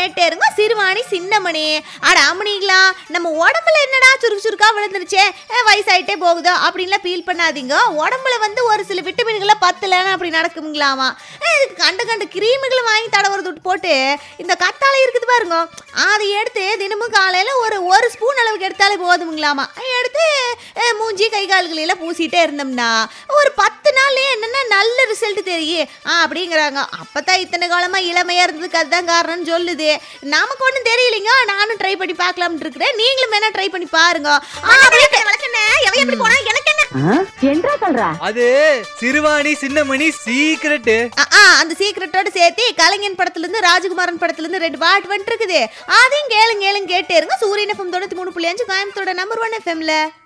கேட்டே இருங்க சிறுவாணி சின்னமணி அட அம்மனிங்களா நம்ம உடம்புல என்னடா சுருக்கு சுருக்கா விழுந்துருச்சே அஹ், வயசாயிட்டே போகுதோ அப்படின்லாம் ஃபீல் பண்ணாதீங்க உடம்புல வந்து ஒரு சில விட்டமின்களை பத்தலைன்னு அப்படி நடக்குங்களாமா அஹ், இதுக்கு கண்ட கண்ட கிரீமுகளை வாங்கி தடவுறது விட்டு போட்டு இந்த கத்தாழை இருக்குது பாருங்க அதை எடுத்து தினமும் காலையில் ஒரு ஒரு ஸ்பூன் அளவுக்கு எடுத்தாலே போதுமுங்களாமா எடுத்து அஹ், மூஞ்சி கை கால்களெல்லாம் பூசிட்டே இருந்தோம்னா ஒரு பத்து நாள்லயே என்னென்ன நல்ல ரிசல்ட் தெரியும் ஆ அப்படிங்கிறாங்க அப்பதான் இத்தனை காலமா இளமையா இருந்ததுக்கு அதுதான் காரணம்னு சொல்லுது நமக்கு ஒன்றும் தெரியலைங்க நானும் ட்ரை பண்ணி பார்க்கலாம்னு இருக்கிறேன் நீங்களும் வேணா ட்ரை பண்ணி பாருங்க ஆ, அப்படியே வளர்க்கண்ணே எவன் எப்படி போனா எனக்கு என்ன என்றா சொல்ற அது சிறுவாணி சின்னமணி சீக்கிரட்டு ஆ, ஆ, அந்த சீக்கிரட்டோட சேர்த்து கலைஞன் படத்துல இருந்து ராஜகுமாரன் படத்துல இருந்து ரெண்டு பாட்டு வந்துட்டு இருக்குது அதையும் கேளுங்க கேளுங்க கேட்டே இருங்க சூரியன் எஃப்எம் தொண்ணூத்தி மூணு புள்ளி அஞ்சு கோயம்புத்தோட நம்பர் ஒன் எஃப்எம்ல